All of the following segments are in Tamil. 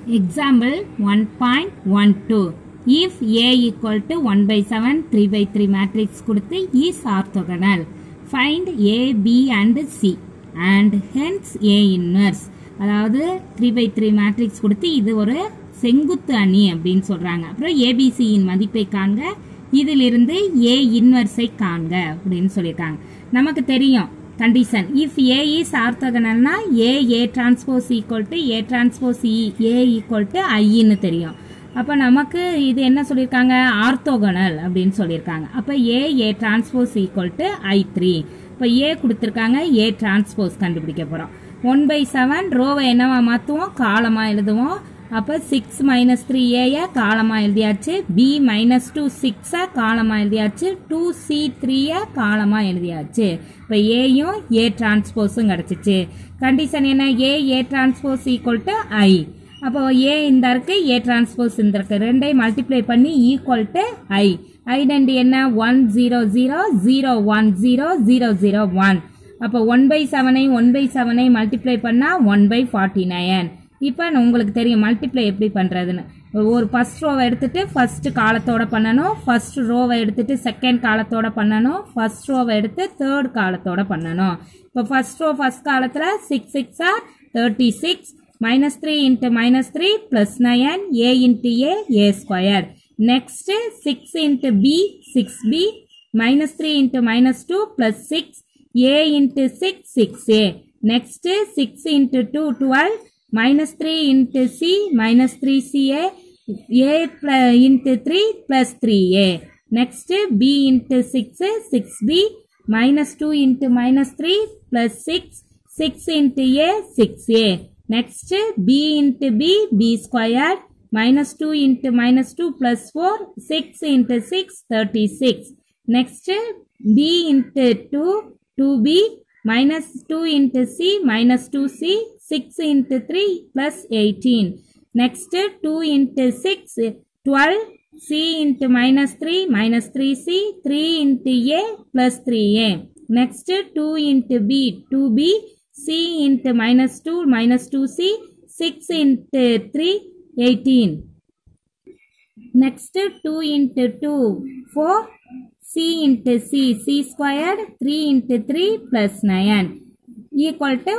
Example 1.12 If A equal to 1 by 7 3 by 3 matrix கொடுத்து is orthogonal find A, B and C and hence A inverse அதாவது 3 by 3 matrix கொடுத்து இது ஒரு செங்குத்து அணி அப்படின்னு சொல்றாங்க அப்புறம் ABC இன் மதிப்பை காண்க இதிலிருந்து A இன்வர்ஸை காண்க அப்படின்னு சொல்லியிருக்காங்க நமக்கு தெரியும் கண்டிஷன் இஃப் ஏ இஸ் ஆர்த்தோகனல்னா A A transpose equal to A transpose இ ஏ ஈக்குவல் டு ஐன்னு தெரியும் அப்போ நமக்கு இது என்ன சொல்லியிருக்காங்க ஆர்த்தோகனல் அப்படின்னு சொல்லியிருக்காங்க அப்போ A A transpose equal to I three இப்போ ஏ கொடுத்துருக்காங்க ஏ டிரான்ஸ்போஸ் கண்டுபிடிக்க போகிறோம் ஒன் பை செவன் ரோவை என்னவா மாற்றுவோம் காலமாக எழுதுவோம் அப்போ சிக்ஸ் மைனஸ் த்ரீ ஏய காலமாக எழுதியாச்சு பி மைனஸ் டூ சிக்ஸை காலமாக எழுதியாச்சு டூ சி த்ரீயை காலமாக எழுதியாச்சு இப்போ ஏயும் ஏ டிரான்ஸ்போஸும் கிடச்சிச்சு கண்டிஷன் என்ன A A transpose equal to I அப்போ ஏ இந்த இருக்கு ஏ டிரான்ஸ்போஸ் இந்த இருக்கு ரெண்டையும் மல்டிப்ளை பண்ணி ஈக்குவல் டு ஐ ஐடென்டி என்ன one zero zero zero one zero zero zero one அப்போ ஒன் பை செவனை ஒன் பை செவனை மல்டிப்ளை பண்ணால் ஒன் பை ஃபார்ட்டி நயன் இப்போ உங்களுக்கு தெரியும் மல்டிப்ளை எப்படி பண்ணுறதுன்னு ஒரு ஃபர்ஸ்ட் ரோவை எடுத்துட்டு ஃபர்ஸ்ட் காலத்தோட பண்ணணும் ஃபர்ஸ்ட் ரோவை எடுத்துட்டு செகண்ட் காலத்தோட பண்ணணும் ஃபர்ஸ்ட் ரோவை எடுத்து தேர்ட் காலத்தோட பண்ணணும் இப்போ ஃபர்ஸ்ட் ரோ ஃபர்ஸ்ட் காலத்தில் six six are thirty six minus three into minus three plus nine A into A A square next six into B six B minus three into minus two plus six A into six six A next six into two twelve minus 3 into C minus 3CA A into 3 plus 3A. Next B into 6 6B minus 2 into minus 3 plus 6 6 into A 6A. Next B into B B squared minus 2 into minus 2 plus 4 6 into 6 36. Next B into 2 2B minus 2 into C minus 2C 6 into 3 plus 18. Next 2 into 6 12 C into minus 3 minus 3C 3 into A plus 3A. Next 2 into B 2B C into minus 2 minus 2C 6 into 3 18. Next 2 into 2 4 C into C C squared 3 into 3 plus 9 equal to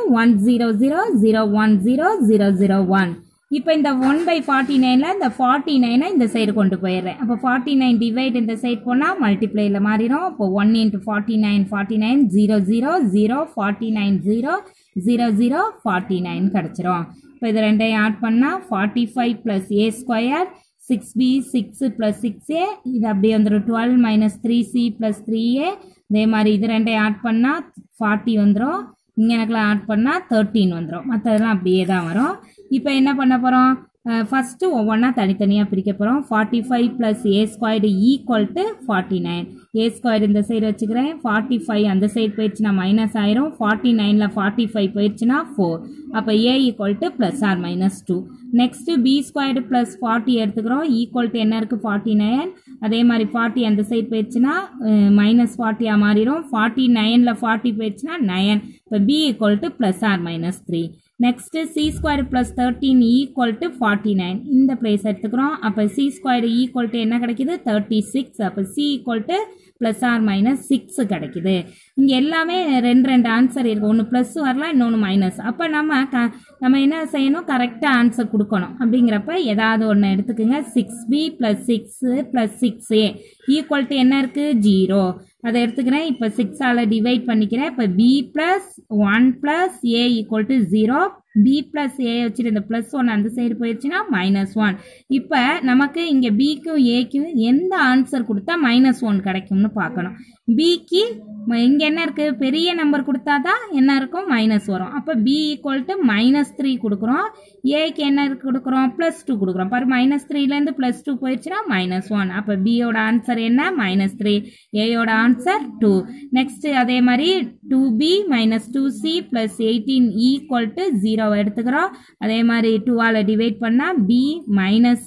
100010001 இப்போ இந்த ஒன் பை ஃபார்ட்டி நைனில் இந்த ஃபார்ட்டி நைனை இந்த சைடு கொண்டு போயிடுறேன் அப்போ ஃபார்ட்டி நைன் டிவைட் இந்த சைடு போனால் மல்டிப்ளைல மாறிடும் இப்போ one into forty nine forty nine zero zero zero forty nine zero zero zero forty nine கிடச்சிரும் இப்போ இது ரெண்டையும் ஆட் பண்ணால் forty five plus A square six B six plus six A இது அப்படியே வந்துடும் twelve minus three C plus three A இதே மாதிரி இது ரெண்டையும் ஆட் பண்ணால் ஃபார்ட்டி வந்துடும் இங்கே எனக்குலாம் ஆட் பண்ணால் தேர்ட்டின் வந்துடும் மற்றதெல்லாம் அப்படியே தான் வரும் இப்போ என்ன பண்ண போகிறோம் ஃபஸ்ட்டு ஒவ்வொன்றா தனித்தனியாக பிரிக்க போகிறோம் forty five plus A squared equal to forty nine A square இந்த சைடு வச்சுக்கிறேன் ஃபார்ட்டி ஃபைவ் அந்த சைடு போயிடுச்சுன்னா மைனஸ் ஆயிரும் ஃபார்ட்டி நைனில் ஃபார்ட்டி ஃபைவ் போயிடுச்சுன்னா ஃபோர் அப்போ A equal to plus or minus two next B squared plus forty எடுத்துக்கிறோம் ஈக்குவல் டு என்ன இருக்குது ஃபார்ட்டி நைன் அதே மாதிரி ஃபார்ட்டி அந்த சைடு போயிடுச்சுன்னா மைனஸ் ஃபார்ட்டியாக மாறிடும் ஃபார்ட்டி நைனில் ஃபார்ட்டி போயிடுச்சுன்னா நயன் இப்போ B equal to plus or minus three next C square plus thirteen equal to forty nine இந்த பிளேஸ் எடுத்துக்கிறோம் அப்போ சி ஸ்கொயர் ஈக்குவல் டு என்ன கிடைக்குது தேர்ட்டி சிக்ஸ் அப்போ C equal to plus or minus six கிடைக்குது இங்கே எல்லாமே ரெண்டு ரெண்டு ஆன்சர் இருக்குது ஒன்று ப்ளஸ் வரலாம் இன்னொன்று மைனஸ் அப்போ நம்ம க நம்ம என்ன செய்யணும் கரெக்டாக ஆன்சர் கொடுக்கணும் அப்படிங்கிறப்ப ஏதாவது ஒன்று எடுத்துக்கோங்க six B plus six plus six A equal to என்ன இருக்குது ஜீரோ அதை எடுத்துக்கிறேன் இப்போ சிக்ஸால் டிவைட் பண்ணிக்கிறேன் இப்போ B plus one plus A equal to zero B plus A வச்சுட்டு இந்த ப்ளஸ் ஒன் அந்த சைடு போயிடுச்சுன்னா மைனஸ் ஒன் இப்போ நமக்கு இங்கே பிக்கும் ஏக்கும் எந்த ஆன்சர் கொடுத்தா மைனஸ் ஒன் கிடைக்கும்னு பார்க்கணும் பிக்கு இங்கே என்ன இருக்குது பெரிய நம்பர் கொடுத்தா தான் என்ன இருக்கும் மைனஸ் வரும் அப்போ B equal to minus three கொடுக்குறோம் ஏக்கு என்ன கொடுக்குறோம் ப்ளஸ் டூ கொடுக்குறோம் பாரு மைனஸ் த்ரீலேருந்து ப்ளஸ் டூ போயிடுச்சுன்னா மைனஸ் ஒன் அப்போ பியோட ஆன்சர் என்ன மைனஸ் த்ரீ ஏயோட ஆன்சர் டூ நெக்ஸ்ட் அதே மாதிரி two B minus two C plus eighteen equal to ஜீரோவை எடுத்துக்கிறோம் அதே மாதிரி டூவால் டிவைட் பண்ணால் B minus C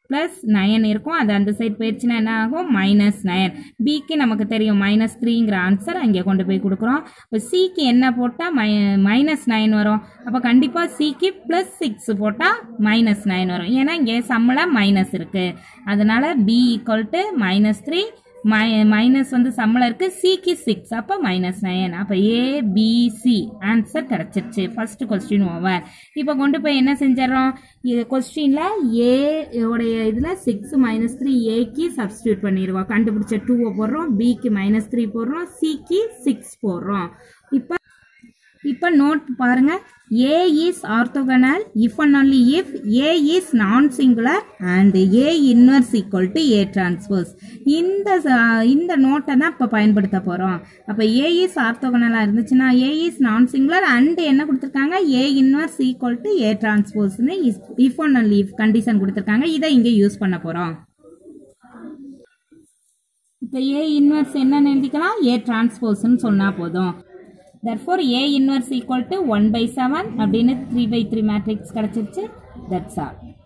plus nine இருக்கும் அது அந்த சைடு போயிடுச்சுன்னா என்ன ஆகும் மைனஸ் நயன் பிக்கு நமக்கு தெரியும் மைனஸ் த்ரீங்கிற ஆன்சர் அங்கே கொண்டு போய் கொடுக்குறோம் இப்போ சிக்கு என்ன போட்டால் மை மைனஸ் நைன் வரும் அப்போ கண்டிப்பாக சிக்கு ப்ளஸ் சிக்ஸ் போட்டால் மைனஸ் நைன் வரும் ஏன்னா இங்கே சம்மில் மைனஸ் இருக்குது அதனால B equal to minus three மை மைனஸ் வந்து சம்பளம் இருக்கு சிக்கு சிக்ஸ் அப்போ மைனஸ் நைன் அப்போ ஏ பிசி ஆன்சர் கிடச்சிருச்சு ஃபர்ஸ்ட் கொஸ்டின் ஓவர் இப்போ கொண்டு போய் என்ன செஞ்சிடறோம் இது கொஸ்டினில் ஏ உடைய இதில் சிக்ஸ் மைனஸ் த்ரீ ஏக்கு சப்ஸ்டியூட் பண்ணிடுவோம் கண்டுபிடிச்ச டூவை போடுறோம் பிக்கு மைனஸ் த்ரீ போடுறோம் சிக்கு சிக்ஸ் போடுறோம் இப்போ இப்போ நோட் பாருங்க A is orthogonal if and only if A is non singular and A inverse equal to A transpose இந்த ச- இந்த நோட்டை தான் இப்போ பயன்படுத்த போகிறோம் அப்போ ஏ இஸ் ஆர்த்தோகனலாக இருந்துச்சுன்னா A is non singular and என்ன கொடுத்துருக்காங்க A inverse equal to A டிரான்ஸ்போஸ்னு if and only if condition கொடுத்துருக்காங்க இதை இங்கே யூஸ் பண்ண போகிறோம் இப்போ ஏ இன்வர்ஸ் என்னன்னு எழுதிக்கலாம் ஏ டிரான்ஸ்போஸ்ன்னு சொன்னால் போதும் therefore A inverse equal to one by seven அப்படின்னு த்ரீ பை த்ரீ மேட்ரிக்ஸ் கிடச்சிருச்சு தட்ஸ் ஆல்